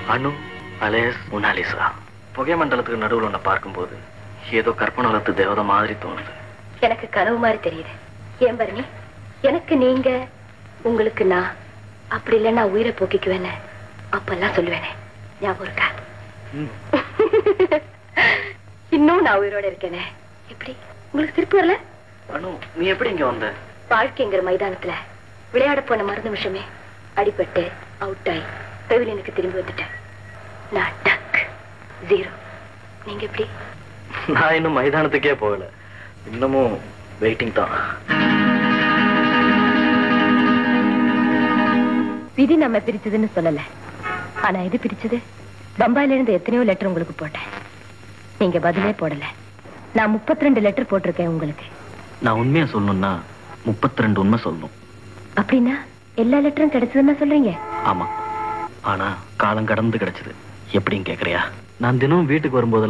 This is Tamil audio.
அனு அலேஸ் மொனாலிசா புகை மண்டலத்துக்கு நடுவில் ஒன்றை பார்க்கும்போது ஏதோ கற்பனை வளர்த்து தேவதை மாதிரி தோணுது எனக்கு கனவு மாதிரி தெரியுது ஏன் பரணி எனக்கு நீங்க உங்களுக்கு நான் அப்படி இல்லை நான் உயிரை போக்கிக்குவேன்னு அப்பெல்லாம் சொல்லுவேனே ஞாபகம் இருக்கா இன்னும் நான் உயிரோட இருக்கேனே எப்படி உங்களுக்கு திருப்பி வரல அனு நீ எப்படி இங்க வந்த வாழ்க்கைங்கிற மைதானத்துல விளையாட போன மறு நிமிஷமே அடிபட்டு அவுட் ஆகி பெவிலியனுக்கு திரும்பி வந்துட்டேன் நான் டக் ஜீரோ நீங்க எப்படி நான் இன்னும் மைதானத்துக்கே போகல இன்னமும் வெயிட்டிங் தான் விதி நம்ம பிரிச்சதுன்னு சொல்லல ஆனா எது பிரிச்சது பம்பாயில இருந்து எத்தனையோ லெட்டர் உங்களுக்கு போட்டேன் நீங்க பதிலே போடல நான் 32 லெட்டர் போட்டிருக்கேன் உங்களுக்கு நான் உண்மையா சொல்லணும்னா முப்பத்தி ரெண்டு உண்மை சொல்லணும் அப்படின்னா எல்லா லெட்டரும் கிடைச்சதுன்னா சொல்றீங்க ஆமா ஆனா காலம் கடந்து கிடைச்சது எப்படின்னு கேக்குறியா நான் தினம் வீட்டுக்கு வரும்போது